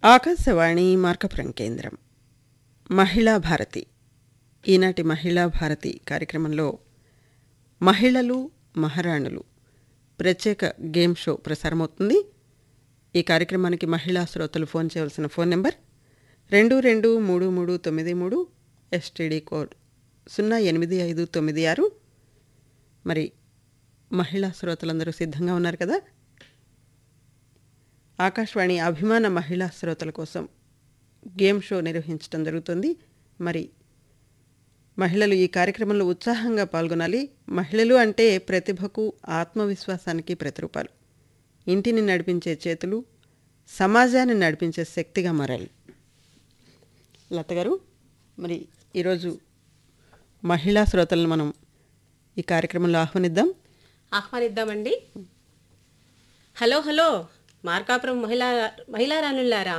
ఆకాశవాణి మార్కపురం కేంద్రం మహిళా భారతి ఈనాటి మహిళా భారతి కార్యక్రమంలో మహిళలు మహారాణులు ప్రత్యేక గేమ్ షో ప్రసారమవుతుంది ఈ కార్యక్రమానికి మహిళా శ్రోతలు ఫోన్ చేయవలసిన ఫోన్ నెంబర్ రెండు రెండు మూడు మూడు తొమ్మిది మూడు ఎస్టీడీ కోడ్ సున్నా ఎనిమిది ఐదు తొమ్మిది ఆరు మరి మహిళా శ్రోతలందరూ సిద్ధంగా ఉన్నారు కదా ఆకాశవాణి అభిమాన మహిళా శ్రోతల కోసం గేమ్ షో నిర్వహించడం జరుగుతుంది మరి మహిళలు ఈ కార్యక్రమంలో ఉత్సాహంగా పాల్గొనాలి మహిళలు అంటే ప్రతిభకు ఆత్మవిశ్వాసానికి ప్రతిరూపాలు ఇంటిని నడిపించే చేతులు సమాజాన్ని నడిపించే శక్తిగా మారాలి లత గారు మరి ఈరోజు మహిళా శ్రోతలను మనం ఈ కార్యక్రమంలో ఆహ్వానిద్దాం ఆహ్వానిద్దామండి హలో హలో మార్కాపురం మహిళా మహిళా రాణులారా